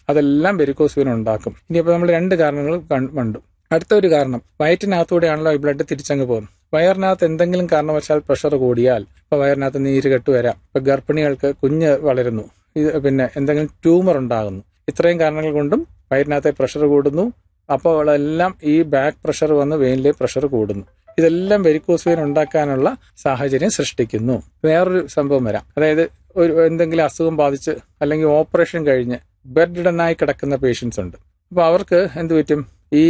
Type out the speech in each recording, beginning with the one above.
അതെല്ലാം varicose vein ഉണ്ടാക്കും ഇനിയിപ്പോൾ നമ്മൾ രണ്ട് കാരണങ്ങൾ കൺ- കണ്ടു അടുത്ത ഒരു കാരണം വയറ്റിനകത്തൂടെയാണല്ലോ ഈ ബ്ലഡ് തിരിച്ചങ്ങ് പോകുന്നത് വയറിനകത്ത് എന്തെങ്കിലും കാരണവശാൽ പ്രഷർ കൂടിയാൽ ഇപ്പൊ വയറിനകത്ത് നീര് കെട്ട് വരാം ഇപ്പൊ ഗർഭിണികൾക്ക് കുഞ്ഞ് വളരുന്നു ഇത് പിന്നെ എന്തെങ്കിലും ട്യൂമർ ഉണ്ടാകുന്നു ഇത്രയും കാരണങ്ങൾ കൊണ്ടും വയറിനകത്തെ പ്രഷർ കൂടുന്നു അപ്പോൾ എല്ലാം ഈ ബാക്ക് പ്രഷർ വന്ന് വെയിനിലെ പ്രഷർ കൂടുന്നു ഇതെല്ലാം വെരിക്കോസ് വെയിൻ ഉണ്ടാക്കാനുള്ള സാഹചര്യം സൃഷ്ടിക്കുന്നു വേറൊരു സംഭവം വരാം അതായത് ഒരു എന്തെങ്കിലും അസുഖം ബാധിച്ച് അല്ലെങ്കിൽ ഓപ്പറേഷൻ കഴിഞ്ഞ് ബെഡ് കിടക്കുന്ന പേഷ്യൻസ് ഉണ്ട് അപ്പോൾ അവർക്ക് എന്ത് പറ്റും ഈ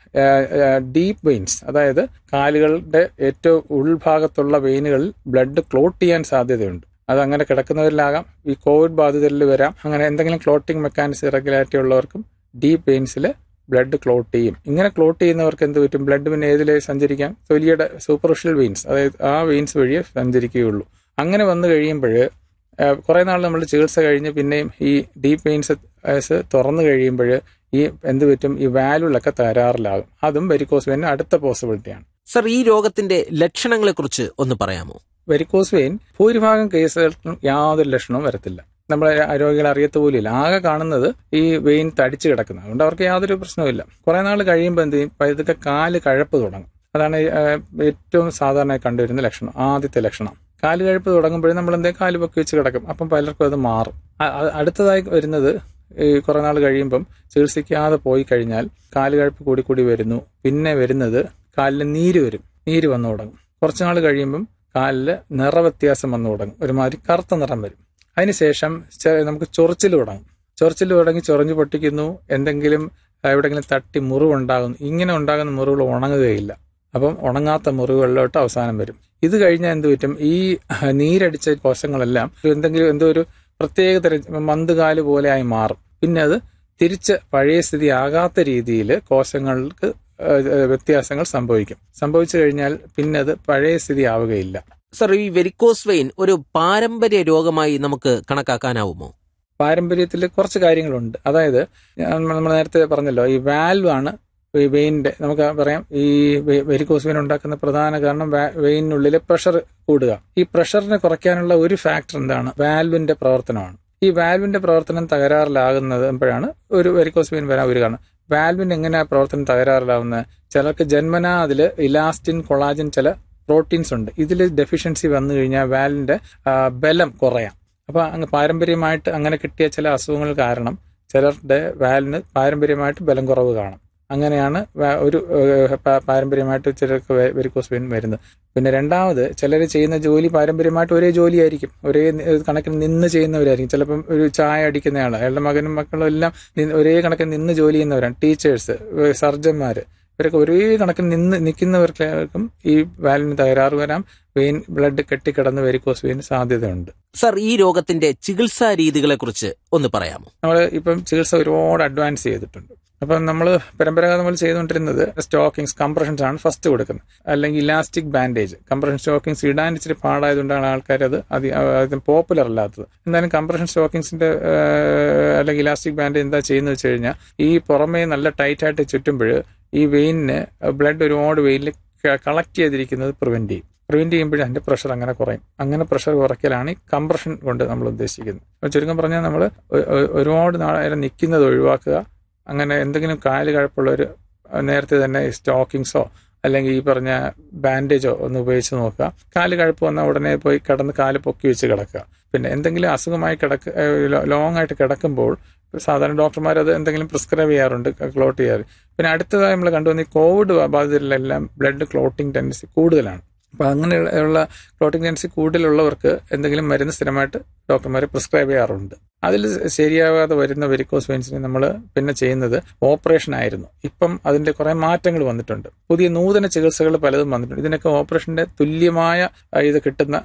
ഡീപ്പ് വെയിൻസ് അതായത് കാലുകളുടെ ഏറ്റവും ഉൾഭാഗത്തുള്ള വെയിനുകളിൽ ബ്ലഡ് ക്ലോട്ട് ചെയ്യാൻ സാധ്യതയുണ്ട് അത് അങ്ങനെ കിടക്കുന്നവരിലാകാം ഈ കോവിഡ് ബാധിതരിൽ വരാം അങ്ങനെ എന്തെങ്കിലും ക്ലോട്ടിംഗ് മെക്കാനിസം ഇറഗുലാരിറ്റി ഉള്ളവർക്കും ഡീപ്പ് വെയിൻസിൽ ബ്ലഡ് ക്ലോട്ട് ചെയ്യും ഇങ്ങനെ ക്ലോട്ട് ചെയ്യുന്നവർക്ക് എന്ത് പറ്റും ബ്ലഡ് പിന്നെ ഏതിലെ സഞ്ചരിക്കാം തൊലിയുടെ സൂപ്പർഫിഷ്യൽ വെയിൻസ് അതായത് ആ വെയിൻസ് വഴിയേ സഞ്ചരിക്കുകയുള്ളൂ അങ്ങനെ വന്നു കഴിയുമ്പോൾ കുറെ നാൾ നമ്മൾ ചികിത്സ കഴിഞ്ഞ് പിന്നെയും ഈ ഡീപ്പ് വെയിൻസ് തുറന്നു കഴിയുമ്പോൾ ഈ എന്ത് പറ്റും ഈ വാലുകളൊക്കെ തകരാറിലാകും അതും വെരിക്കോസ് വെയിൻ അടുത്ത പോസിബിലിറ്റിയാണ് സർ ഈ രോഗത്തിന്റെ ലക്ഷണങ്ങളെക്കുറിച്ച് ഒന്ന് പറയാമോ വെരിക്കോസ് വെയിൻ ഭൂരിഭാഗം കേസുകൾക്കും യാതൊരു ലക്ഷണവും വരത്തില്ല നമ്മളെ രോഗികൾ അറിയത്ത് പോലുമില്ല ആകെ കാണുന്നത് ഈ വെയിൻ തടിച്ചു കിടക്കുന്നത് അതുകൊണ്ട് അവർക്ക് യാതൊരു പ്രശ്നവുമില്ല കുറെ നാൾ കഴിയുമ്പോൾ എന്ത് ചെയ്യും ഇതൊക്കെ കാല് കഴപ്പ് തുടങ്ങും അതാണ് ഈ, ആ, ഏറ്റവും സാധാരണയായി കണ്ടുവരുന്ന ലക്ഷണം ആദ്യത്തെ ലക്ഷണം കാല് കഴുപ്പ് തുടങ്ങുമ്പോഴേ നമ്മൾ എന്തെങ്കിലും കാല് പൊക്കി വെച്ച് കിടക്കും അപ്പം പലർക്കും അത് മാറും അ- അ- അടുത്തതായി വരുന്നത് ഈ കുറെ നാൾ കഴിയുമ്പം ചികിത്സിക്കാതെ പോയി കഴിഞ്ഞാൽ കാല് കഴുപ്പ് കൂടി കൂടി വരുന്നു പിന്നെ വരുന്നത് കാലിന് നീര് വരും നീര് വന്നു തുടങ്ങും കുറച്ച് നാൾ കഴിയുമ്പം കാലിൽ നിറവ്യത്യാസം വന്നു തുടങ്ങും ഒരുമാതിരി കറുത്ത നിറം വരും അതിനുശേഷം ചെ- നമുക്ക് ചൊറിച്ചിൽ തുടങ്ങും ചൊറിച്ചിൽ തുടങ്ങി ചൊറിഞ്ഞു പൊട്ടിക്കുന്നു എന്തെങ്കിലും ആ, എവിടെയെങ്കിലും തട്ടി മുറിവുണ്ടാകുന്നു ഇങ്ങനെ ഉണ്ടാകുന്ന മുറിവുകൾ ഉണങ്ങുകയില്ല അപ്പം ഉണങ്ങാത്ത മുറിവുകളിലോട്ട് അവസാനം വരും ഇത് കഴിഞ്ഞാൽ എന്ത് പറ്റും ഈ ആ, നീരടിച്ച കോശങ്ങളെല്ലാം എന്തെങ്കിലും എന്തോ ഒരു പ്രത്യേക തരം മന്തുകാല് പോലെ ആയി മാറും പിന്നെ അത് തിരിച്ച് പഴയ സ്ഥിതി ആകാത്ത രീതിയിൽ കോശങ്ങൾക്ക് ആ, ആ, വ്യത്യാസങ്ങൾ സംഭവിക്കും സംഭവിച്ചു കഴിഞ്ഞാൽ പിന്നെ അത് പഴയ സ്ഥിതി ആവുകയില്ല സർ ഈ വെരിക്കോസ് വെയിൻ ഒരു പാരമ്പര്യ രോഗമായി നമുക്ക് കണക്കാക്കാനാവുമോ പാരമ്പര്യത്തിൽ കുറച്ച് കാര്യങ്ങളുണ്ട് അതായത് നമ്മൾ നേരത്തെ പറഞ്ഞല്ലോ ഈ വാൽവ് ആണ് ഈ വെയിനിന്റെ നമുക്ക് പറയാം ഈ വെ- വെരിക്കോസ് വെയിൻ ഉണ്ടാക്കുന്ന പ്രധാന കാരണം വാ- വെയിനുള്ളിലെ പ്രഷർ കൂടുക ഈ പ്രഷറിനെ കുറയ്ക്കാനുള്ള ഒരു ഫാക്ടർ എന്താണ് വാൽവിന്റെ പ്രവർത്തനമാണ് ഈ വാൽവിന്റെ പ്രവർത്തനം തകരാറിലാകുന്നത് എപ്പോഴാണ് ഒരു വെരിക്കോസ് വെയിൻ വരാൻ ഒരു കാരണം വാൽവിന് എങ്ങനെയാ പ്രവർത്തനം തകരാറിലാവുന്നത് ചിലർക്ക് ജന്മനാ അതിൽ ഇലാസ്റ്റിൻ കൊളാജൻ ചില പ്രോട്ടീൻസ് ഉണ്ട് ഇതിൽ ഡെഫിഷ്യൻസി വന്നു കഴിഞ്ഞാൽ വാൽവിന്റെ ആ, ബലം കുറയാം അപ്പൊ അങ്ങ് പാരമ്പര്യമായിട്ട് അങ്ങനെ കിട്ടിയ ചില അസുഖങ്ങൾ കാരണം ചിലരുടെ വാലിന് പാരമ്പര്യമായിട്ട് ബലം കുറവ് കാണും അങ്ങനെയാണ് വാ- ഒരു ഏഹ്, പാ- പാരമ്പര്യമായിട്ട് ചിലർക്ക് വെ- വെരിക്കോസ് വെയിൻ വരുന്നത് പിന്നെ രണ്ടാമത് ചിലർ ചെയ്യുന്ന ജോലി പാരമ്പര്യമായിട്ട് ഒരേ ജോലിയായിരിക്കും ഒരേ നി- കണക്കിന് നിന്ന് ചെയ്യുന്നവരായിരിക്കും ചിലപ്പം ഒരു ചായ അടിക്കുന്നയാൾ അയാളുടെ മകനും മക്കളും എല്ലാം നി- ഒരേ കണക്കിന് നിന്ന് ജോലി ചെയ്യുന്നവരാണ് ടീച്ചേഴ്സ് സർജന്മാര് ഇവരൊക്കെ ഒരേ കണക്കിന് നിന്ന് നിൽക്കുന്നവർക്കും ഈ വാലിന് തകരാറ് വരാം വെയിൻ ബ്ലഡ് കെട്ടിക്കിടന്ന് വെരിക്കോസ് വെയിൻ സാധ്യതയുണ്ട് സർ ഈ രോഗത്തിന്റെ ചികിത്സാ രീതികളെക്കുറിച്ച് ഒന്ന് പറയാമോ നമ്മൾ ഇപ്പം ചികിത്സ ഒരുപാട് അഡ്വാൻസ് ചെയ്തിട്ടുണ്ട് അപ്പം നമ്മൾ പരമ്പരാഗതം നമ്മൾ ചെയ്തുകൊണ്ടിരുന്നത് സ്റ്റോക്കിങ്സ് കംപ്രഷൻസ് ആണ് ഫസ്റ്റ് കൊടുക്കുന്നത് അല്ലെങ്കിൽ ഇലാസ്റ്റിക് ബാൻഡേജ് കംപ്രഷൻ സ്റ്റോക്കിങ്സ് ഇടാൻ ഇച്ചിരി പാടായതുകൊണ്ടാണ് ആൾക്കാർ അത് അതി പോപ്പുലർ അല്ലാത്തത് എന്തായാലും കംപ്രഷൻ സ്റ്റോക്കിങ്സിന്റെ അല്ലെങ്കിൽ ഇലാസ്റ്റിക് ബാൻഡേജ് എന്താ ചെയ്യുന്നത് വെച്ച് കഴിഞ്ഞാൽ ഈ പുറമേ നല്ല ടൈറ്റ് ആയിട്ട് ചുറ്റുമ്പോൾ ഈ വെയിനിന് ബ്ലഡ് ഒരുപാട് വെയിനിൽ കളക്ട് ചെയ്തിരിക്കുന്നത് പ്രിവെന്റ് ചെയ്യും പ്രിവെന്റ് ചെയ്യുമ്പോഴേ അതിന്റെ പ്രഷർ അങ്ങനെ കുറയും അങ്ങനെ പ്രഷർ കുറയ്ക്കലാണ് ഈ കംപ്രഷൻ കൊണ്ട് നമ്മൾ ഉദ്ദേശിക്കുന്നത് അപ്പോൾ ചുരുക്കം പറഞ്ഞാൽ നമ്മൾ ഒരുപാട് നേരം നിൽക്കുന്നത് ഒഴിവാക്കുക അങ്ങനെ എന്തെങ്കിലും കാല് കഴപ്പുള്ളവർ നേരത്തെ തന്നെ സ്റ്റോക്കിങ്സോ അല്ലെങ്കിൽ ഈ പറഞ്ഞ ബാൻഡേജോ ഒന്ന് ഉപയോഗിച്ച് നോക്കുക കാല് കഴപ്പ് വന്നാൽ ഉടനെ പോയി കിടന്ന് കാല് പൊക്കി വെച്ച് കിടക്കുക പിന്നെ എന്തെങ്കിലും അസുഖമായി കിടക്ക ലോങ് ആയിട്ട് കിടക്കുമ്പോൾ സാധാരണ ഡോക്ടർമാർ അത് എന്തെങ്കിലും പ്രിസ്ക്രൈബ് ചെയ്യാറുണ്ട് ക്ലോട്ട് ചെയ്യാറ് പിന്നെ അടുത്തതായി നമ്മൾ കണ്ടുവന്ന ഈ കോവിഡ് ബാധിതരിലെല്ലാം ബ്ലഡ് ക്ലോട്ടിംഗ് ടെൻഡൻസി കൂടുതലാണ് അപ്പോൾ അങ്ങനെയുള്ള ക്ലോട്ടിംഗ് ടെൻഡൻസി കൂടുതലുള്ളവർക്ക് എന്തെങ്കിലും മരുന്ന് സ്ഥിരമായിട്ട് ഡോക്ടർമാർ പ്രിസ്ക്രൈബ് ചെയ്യാറുണ്ട് അതിൽ ശരിയാകാതെ വരുന്ന വെരിക്കോസ് വെയിൻസിന് നമ്മൾ പിന്നെ ചെയ്യുന്നത് ഓപ്പറേഷൻ ആയിരുന്നു ഇപ്പം അതിന്റെ കുറെ മാറ്റങ്ങൾ വന്നിട്ടുണ്ട് പുതിയ നൂതന ചികിത്സകൾ പലതും വന്നിട്ടുണ്ട് ഇതിനൊക്കെ ഓപ്പറേഷന്റെ തുല്യമായ ആ, ഇത് കിട്ടുന്ന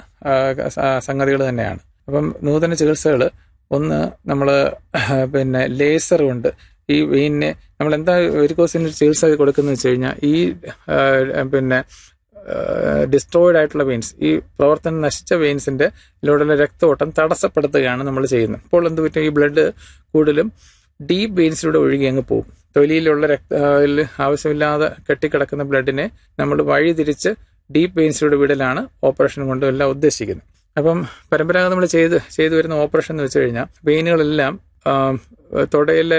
സംഗതികൾ തന്നെയാണ് അപ്പം നൂതന ചികിത്സകൾ ഒന്ന് നമ്മൾ പിന്നെ ലേസർ കൊണ്ട് ഈ വെയിനിനെ നമ്മൾ എന്താ വെരിക്കോസിന് ചികിത്സ കൊടുക്കുന്നത് വെച്ച് കഴിഞ്ഞാൽ ഈ ആ, പിന്നെ ഡിസ്ട്രോയിഡ് ആയിട്ടുള്ള വെയിൻസ് ഈ പ്രവർത്തനം നശിച്ച വെയിൻസിന്റെ ഇതിലൂടെയുള്ള രക്തഓട്ടം തടസ്സപ്പെടുത്തുകയാണ് നമ്മൾ ചെയ്യുന്നത് അപ്പോൾ എന്ത് പറ്റും ഈ ബ്ലഡ് കൂടുതലും ഡീപ്പ് വെയിൻസിലൂടെ ഒഴുകി അങ്ങ് പോകും തൊലിയിലുള്ള രക്ത ആ, ൽ ആവശ്യമില്ലാതെ കെട്ടിക്കിടക്കുന്ന ബ്ലഡിനെ നമ്മൾ വഴി തിരിച്ച് ഡീപ്പ് വെയിൻസിലൂടെ വിടലാണ് ഓപ്പറേഷൻ കൊണ്ട് എല്ലാം ഉദ്ദേശിക്കുന്നത് അപ്പം പരമ്പരാഗതം നമ്മൾ ചെയ്ത് ചെയ്തു വരുന്ന ഓപ്പറേഷൻ എന്ന് വെച്ച് കഴിഞ്ഞാൽ വെയിനുകളെല്ലാം ആ, തുടയിലെ